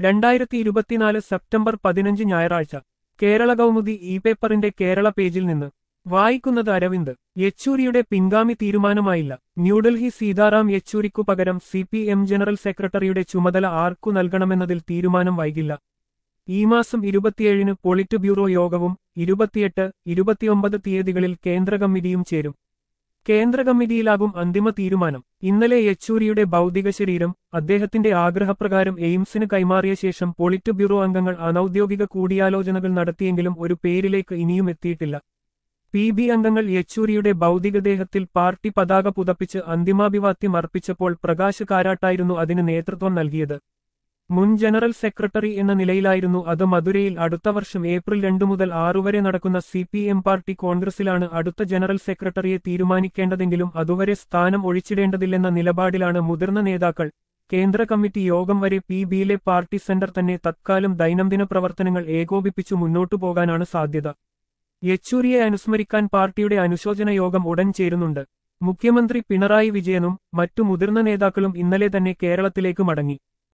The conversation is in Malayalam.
രണ്ടായിരത്തി ഇരുപത്തിനാല് സെപ്റ്റംബർ പതിനഞ്ച് ഞായറാഴ്ച കേരള കൗമുദി ഇ പേപ്പറിന്റെ കേരള പേജിൽ നിന്ന് വായിക്കുന്നത് അരവിന്ദ് യെച്ചൂരിയുടെ പിൻഗാമി തീരുമാനമായില്ല ന്യൂഡൽഹി സീതാറാം യെച്ചൂരിക്കു പകരം സി പി എം ജനറൽ സെക്രട്ടറിയുടെ ചുമതല ആർക്കു നൽകണമെന്നതിൽ തീരുമാനം വൈകില്ല ഈ മാസം ഇരുപത്തിയേഴിന് പൊളിറ്റ് ബ്യൂറോ യോഗവും ഇരുപത്തിയെട്ട് ഇരുപത്തിയൊമ്പത് തീയതികളിൽ കേന്ദ്ര കമ്മിറ്റിയും ചേരും കേന്ദ്ര കമ്മിറ്റിയിലാകും അന്തിമ തീരുമാനം ഇന്നലെ യെച്ചൂരിയുടെ ഭൗതിക ശരീരം അദ്ദേഹത്തിന്റെ ആഗ്രഹപ്രകാരം എയിംസിന് കൈമാറിയ ശേഷം പൊളിറ്റ് ബ്യൂറോ അംഗങ്ങൾ അനൌദ്യോഗിക കൂടിയാലോചനകൾ നടത്തിയെങ്കിലും ഒരു പേരിലേക്ക് ഇനിയും എത്തിയിട്ടില്ല പി ബി അംഗങ്ങൾ യെച്ചൂരിയുടെ ഭൗതികദേഹത്തിൽ പാർട്ടി പതാക പുതപ്പിച്ച് അന്തിമാഭിവാദ്യം അർപ്പിച്ചപ്പോൾ പ്രകാശ് കാരാട്ടായിരുന്നു അതിന് നേതൃത്വം നൽകിയത് മുൻ ജനറൽ സെക്രട്ടറി എന്ന നിലയിലായിരുന്നു അത് മധുരയിൽ അടുത്ത വർഷം ഏപ്രിൽ രണ്ടു മുതൽ ആറുവരെ നടക്കുന്ന സി പി എം പാർട്ടി കോൺഗ്രസിലാണ് അടുത്ത ജനറൽ സെക്രട്ടറിയെ തീരുമാനിക്കേണ്ടതെങ്കിലും അതുവരെ സ്ഥാനം ഒഴിച്ചിടേണ്ടതില്ലെന്ന നിലപാടിലാണ് മുതിർന്ന നേതാക്കൾ കേന്ദ്ര കമ്മിറ്റി യോഗം വരെ പി ബിയിലെ പാർട്ടി സെന്റർ തന്നെ തത്കാലം ദൈനംദിന പ്രവർത്തനങ്ങൾ ഏകോപിപ്പിച്ചു മുന്നോട്ടു പോകാനാണ് സാധ്യത യെച്ചൂരിയെ അനുസ്മരിക്കാൻ പാർട്ടിയുടെ അനുശോചന യോഗം ഉടൻ ചേരുന്നുണ്ട് മുഖ്യമന്ത്രി പിണറായി വിജയനും മറ്റു മുതിർന്ന നേതാക്കളും ഇന്നലെ തന്നെ കേരളത്തിലേക്ക് മടങ്ങി